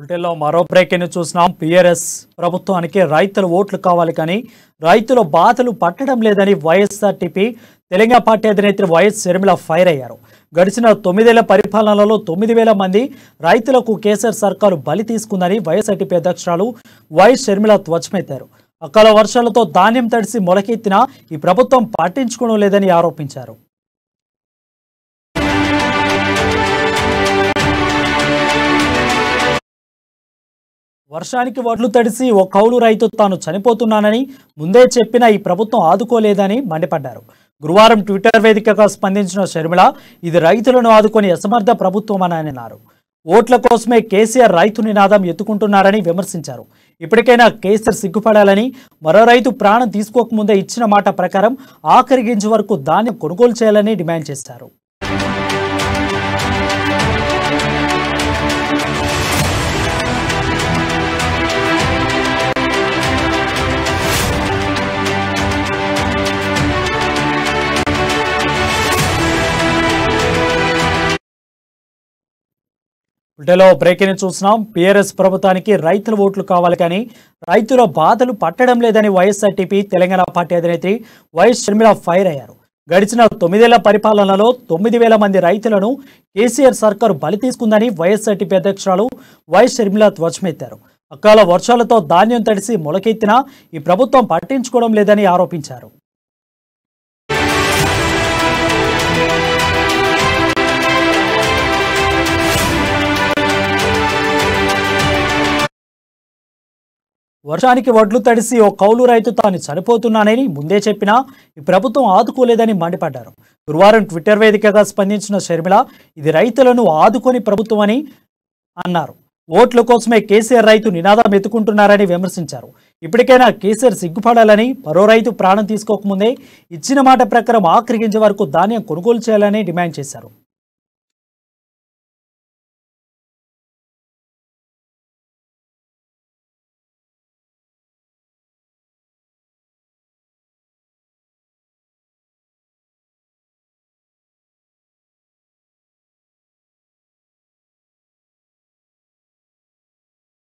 బులెటిన్లో మరో బ్రేకింగ్ చూసినాం పిఆర్ఎస్ ప్రభుత్వానికి రైతుల ఓట్లు కావాలి కానీ రైతుల బాధలు పట్టడం లేదని వైఎస్ఆర్టీపీ తెలంగాణ పార్టీ అధినేత్రి వైఎస్ షర్మిల ఫైర్ అయ్యారు గడిచిన తొమ్మిదేళ్ల పరిపాలనలో తొమ్మిది వేల మంది రైతులకు కేసీఆర్ సర్కారు బలి తీసుకుందని వైఎస్ఆర్టీపీ అధ్యక్షురాలు వైఎస్ షర్మిల ధ్వజమెత్తారు అకాల వర్షాలతో ధాన్యం తడిసి మొలకెత్తినా ఈ ప్రభుత్వం పట్టించుకోవడం లేదని ఆరోపించారు వర్షానికి వడ్లు తడిసి ఓ కౌలు రైతు తాను చనిపోతున్నానని ముందే చెప్పినా ఈ ప్రభుత్వం ఆదుకోలేదని మండిపడ్డారు గురువారం ట్విట్టర్ వేదికగా స్పందించిన షర్మిల ఇది రైతులను ఆదుకొని అసమర్థ ప్రభుత్వం అని అన్నారు ఓట్ల కోసమే కేసీఆర్ రైతు నినాదం ఎత్తుకుంటున్నారని విమర్శించారు ఇప్పటికైనా కేసీఆర్ సిగ్గుపడాలని మరో రైతు ప్రాణం తీసుకోకముందే ఇచ్చిన మాట ప్రకారం ఆఖరి గింజ వరకు ధాన్యం కొనుగోలు చేయాలని డిమాండ్ చేశారు బులెటిన్లో బ్రేకింగ్ చూస్తున్నాం పిఆర్ఎస్ ప్రభుత్వానికి రైతుల ఓట్లు కావాలి కానీ రైతుల బాధలు పట్టడం లేదని వైఎస్ఆర్టీపీ తెలంగాణ పార్టీ అధినేత్రి వైఎస్ షర్మిల ఫైర్ అయ్యారు గడిచిన తొమ్మిదేళ్ల పరిపాలనలో తొమ్మిది వేల మంది రైతులను కేసీఆర్ సర్కారు బలి తీసుకుందని వైఎస్ఆర్టీపీ అధ్యక్షురాలు వైఎస్ షర్మిల ధ్వజమెత్తారు అకాల వర్షాలతో ధాన్యం తడిసి మొలకెత్తినా ఈ ప్రభుత్వం పట్టించుకోవడం లేదని ఆరోపించారు వర్షానికి వడ్లు తడిసి ఓ కౌలు రైతు తాను చనిపోతున్నానని ముందే చెప్పినా ఈ ప్రభుత్వం ఆదుకోలేదని మండిపడ్డారు గురువారం ట్విట్టర్ వేదికగా స్పందించిన షర్మిల ఇది రైతులను ఆదుకొని ప్రభుత్వం అని అన్నారు ఓట్ల కోసమే కేసీఆర్ రైతు నినాదం ఎత్తుకుంటున్నారని విమర్శించారు ఇప్పటికైనా కేసీఆర్ సిగ్గుపడాలని మరో రైతు ప్రాణం తీసుకోకముందే ఇచ్చిన మాట ప్రకారం ఆఖరి గింజ వరకు ధాన్యం కొనుగోలు చేయాలని డిమాండ్ చేశారు